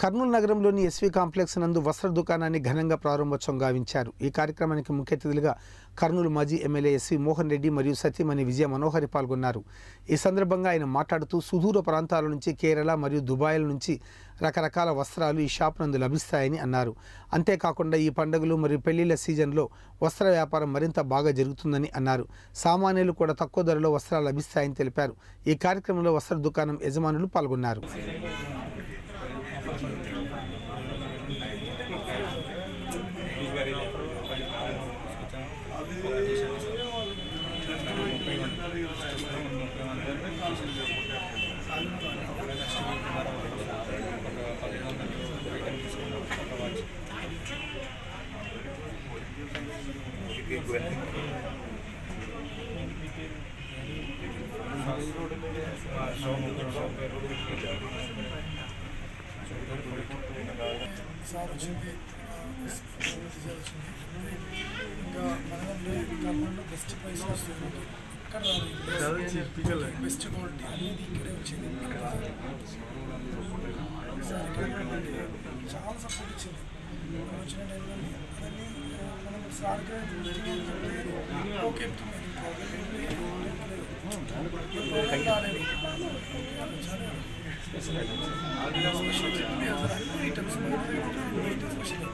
కర్నూలు నగరంలోని SV complex నందు వస్త్ర దుకాణాన్ని ఘనంగా ప్రారంభోత్సవం గావించారు ఈ కార్యక్రమానికి ముఖ్య అతిథులుగా కర్నూలు మాజీ ఎమ్మెల్యే ఎస్వి మోహన్ రెడ్డి మరియు సతీమణి విజయ మనోహరి పాల్గొన్నారు ఈ సందర్భంగా ఆయన మాట్లాడుతూ సుదూర ప్రాంతాల నుంచి కేరళ మరియు దుబాయ్ల నుంచి రకరకాల వస్త్రాలు ఈ షాప్ నందు లభిస్తాయని అన్నారు అంతేకాకుండా ఈ పండుగలు మరియు పెళ్లిళ్ల సీజన్లో వస్త్ర వ్యాపారం మరింత బాగా జరుగుతుందని అన్నారు సామాన్యులు కూడా తక్కువ ధరలో వస్త్రాలు లభిస్తాయని తెలిపారు ఈ కార్యక్రమంలో వస్త్ర దుకాణం యజమానులు పాల్గొన్నారు సార్ వచ్చింది విజయ్ వచ్చింది ఇంకా మనలో కర్నూలులో బెస్ట్ ప్రైస్ వస్తుంది ఇక్కడ రాదు బెస్ట్ క్వాలిటీ అనేది ఇక్కడే వచ్చింది ఇక్కడ రాదు. సార్ ఇక్కడ మనకి చాలా సపోర్ట్ ఇచ్చింది మనం వచ్చిన టైంలో అదని మనం సార్గా ఓకే ప్రాబ్లం ఏం లేదు ప్రాబ్లం రాలేదు చాలా స్పెషల్ చెప్పి అసలు అన్ని ఐటమ్స్ స్పెషల్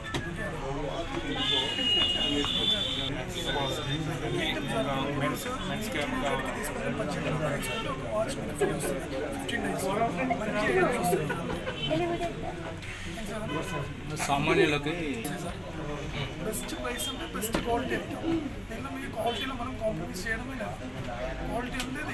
సామాన్యులకి బెస్ట్ ప్రైస్ అంటే బెస్ట్ క్వాలిటీ అంటాం దీనిలో మీకు క్వాలిటీలో మనం కాంప్రమైజ్ చేయడమే లేదు క్వాలిటీ ఉండేది